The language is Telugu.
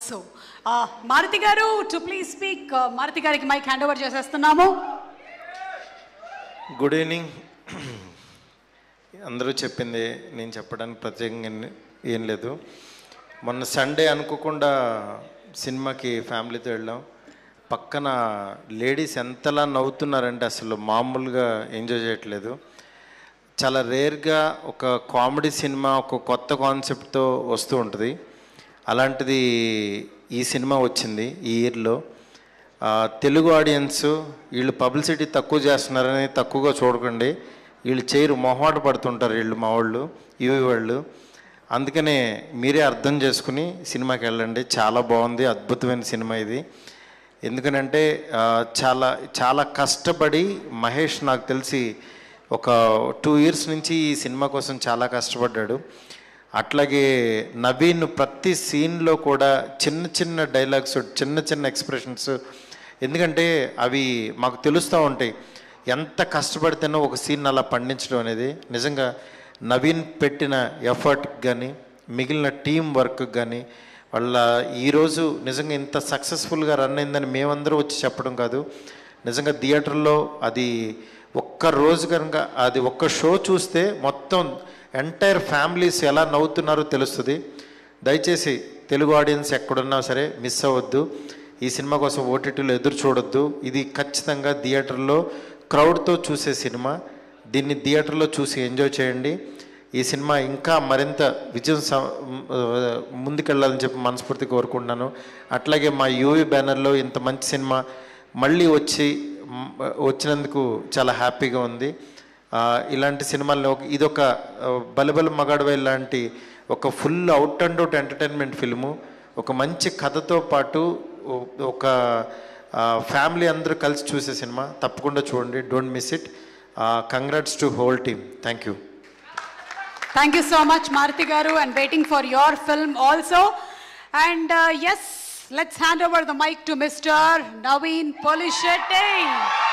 ఆల్సో మారుతి గారు టు ప్లీజ్ స్పీక్ మారుతి గారికి మైక్ హ్యాండ్ ఓవర్ చేసేస్తున్నాము గుడ్ ఈవినింగ్ అందరూ చెప్పింది నేను చెప్పడానికి ప్రత్యేకంగా ఏం- ఏం లేదు మొన్న సండే అనుకోకుండా సినిమాకి ఫ్యామిలీతో వెళ్ళాం పక్కన లేడీస్ ఎంతలా నవ్వుతున్నారంటే అసలు మామూలుగా ఎంజాయ్ చేయట్లేదు చాలా రేర్గా ఒక కామెడీ సినిమా ఒక కొత్త కాన్సెప్ట్తో వస్తూ ఉంటుంది అలాంటిది ఈ సినిమా వచ్చింది ఈ ఇయర్లో ఆ, తెలుగు ఆడియన్స్ వీళ్ళు పబ్లిసిటీ తక్కువ చేస్తున్నారని తక్కువగా చూడకండి వీళ్ళు చేయరు మొహమాట పడుతుంటారు వీళ్ళు మా వాళ్ళు ఇవి వాళ్ళు అందుకనే మీరే అర్థం చేసుకుని సినిమాకి వెళ్ళండి చాలా బాగుంది అద్భుతమైన సినిమా ఇది ఎందుకనంటే ఆ, చాలా చాలా కష్టపడి మహేష్ నాకు తెలిసి ఒక టూ ఇయర్స్ నుంచి ఈ సినిమా కోసం చాలా కష్టపడ్డాడు అట్లాగే నవీన్ ప్రతి సీన్లో కూడా చిన్న చిన్న డైలాగ్స్ చిన్న చిన్న ఎక్స్ప్రెషన్స్ ఎందుకంటే అవి మాకు తెలుస్తూ ఉంటాయి ఎంత కష్టపడితేనో ఒక సీన్ అలా పండించడం అనేది నిజంగా నవీన్ పెట్టిన ఎఫర్ట్ కానీ మిగిలిన టీం వర్క్ కానీ వాళ్ళ ఈరోజు నిజంగా ఇంత సక్సెస్ఫుల్గా రన్ అయిందని మేమందరూ వచ్చి చెప్పడం కాదు నిజంగా థియేటర్లో అది ఒక్క రోజు కనుక అది ఒక్క షో చూస్తే మొత్తం ఎంటైర్ ఫ్యామిలీస్ ఎలా నవ్వుతున్నారో తెలుస్తుంది దయచేసి తెలుగు ఆడియన్స్ ఎక్కడున్నా సరే మిస్ అవ్వద్దు ఈ సినిమా కోసం ఓటీటీలో ఎదురు చూడొద్దు ఇది ఖచ్చితంగా థియేటర్లో క్రౌడ్తో చూసే సినిమా దీన్ని థియేటర్లో చూసి ఎంజాయ్ చేయండి ఈ సినిమా ఇంకా మరింత విజయం స- ఆ, ముందుకెళ్ళాలని చెప్పి మనస్ఫూర్తి కోరుకుంటున్నాను అట్లాగే మా యూవీ బ్యానర్లో ఇంత మంచి సినిమా మళ్ళీ వచ్చి మ్, వచ్చినందుకు చాలా హ్యాపీగా ఉంది ఆ, ఇలాంటి సినిమాల్లో ఒక- ఇదొక ఆ, బలబల మగాడవై లాంటి ఒక full out and out entertainment film ఒక మంచి కథతో పాటు ఓ- ఒక ఫ్యామిలీ అందరూ కలిసి చూసే సినిమా తప్పకుండా చూడండి don't miss it congrats to whole team thank you thank you so much Maruti garu and waiting for your film also and yes let's hand over the mic to mister Naveen పొలిషెట్టి